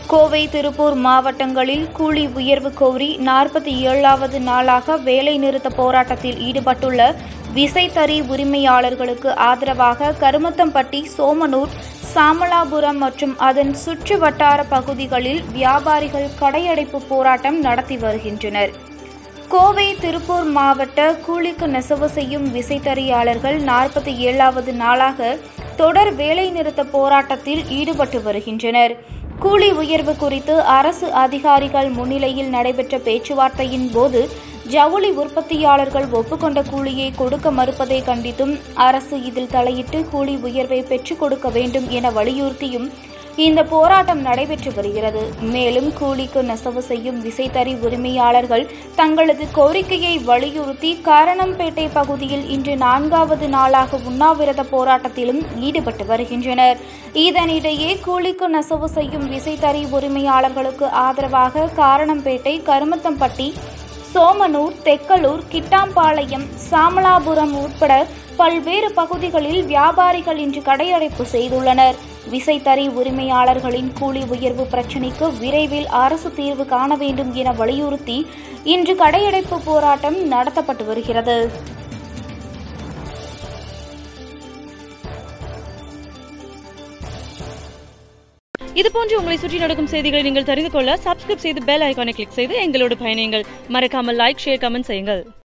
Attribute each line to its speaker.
Speaker 1: கோவை திருப்பூர் மாவட்டங்களில் கூலி உயர்வு கோரி நாற்பத்தி ஏழாவது நாளாக வேலைநிறுத்த போராட்டத்தில் ஈடுபட்டுள்ள விசைத்தறி உரிமையாளர்களுக்கு ஆதரவாக கருமத்தம்பட்டி சோமனூர் சாமலாபுரம் மற்றும் அதன் சுற்று வட்டார பகுதிகளில் வியாபாரிகள் கடையடைப்பு போராட்டம் நடத்தி வருகின்றனர் கோவை திருப்பூர் மாவட்ட கூலிக்கு நெசவு செய்யும் விசைத்தறியாளர்கள் நாற்பத்தி ஏழாவது நாளாக தொடர் வேலைநிறுத்த போராட்டத்தில் ஈடுபட்டு வருகின்றனர் கூலி உயர்வு குறித்து அரசு அதிகாரிகள் முன்னிலையில் நடைபெற்ற பேச்சுவார்த்தையின் போது ஜவுளி உற்பத்தியாளர்கள் ஒப்புக்கொண்ட கூலியை கொடுக்க மறுப்பதை கண்டித்தும் அரசு இதில் தலையிட்டு கூலி உயர்வை பெற்றுக் கொடுக்க வேண்டும் என வலியுறுத்தியும் இந்த போராட்டம் நடைபெற்று வருகிறது மேலும் கூலிக்கு நெசவு செய்யும் விசைத்தறி உரிமையாளர்கள் தங்களது கோரிக்கையை வலியுறுத்தி காரணம்பேட்டை பகுதியில் இன்று நான்காவது நாளாக உண்ணாவிரத போராட்டத்திலும் ஈடுபட்டு வருகின்றனர் இதனிடையே கூலிக்கு நெசவு செய்யும் விசைத்தறி உரிமையாளர்களுக்கு ஆதரவாக காரணம்பேட்டை கருமத்தம்பட்டி சோமனூர் தெக்கலூர் கிட்டாம்பாளையம் சாமலாபுரம் உட்பட பல்வேறு பகுதிகளில் வியாபாரிகள் இன்று கடையடைப்பு செய்துள்ளனர் விசைத்தறி உரிமையாளர்களின் கூலி உயர்வு பிரச்சினைக்கு விரைவில் அரசு தீர்வு காண வேண்டும் என வலியுறுத்தி இன்று கடையடைப்பு போராட்டம் நடத்தப்பட்டு வருகிறது
Speaker 2: இது போன்று உங்களை சுற்றி நடக்கும் செய்திகளை நீங்கள் தெரிந்து கொள்ள சப்ஸ்கிரைப் செய்து பெல் ஐகானை கிளிக் செய்து எங்களோடு பயணியுங்கள் மறக்காமல் லைக் ஷேர் கமெண்ட் செய்யுங்கள்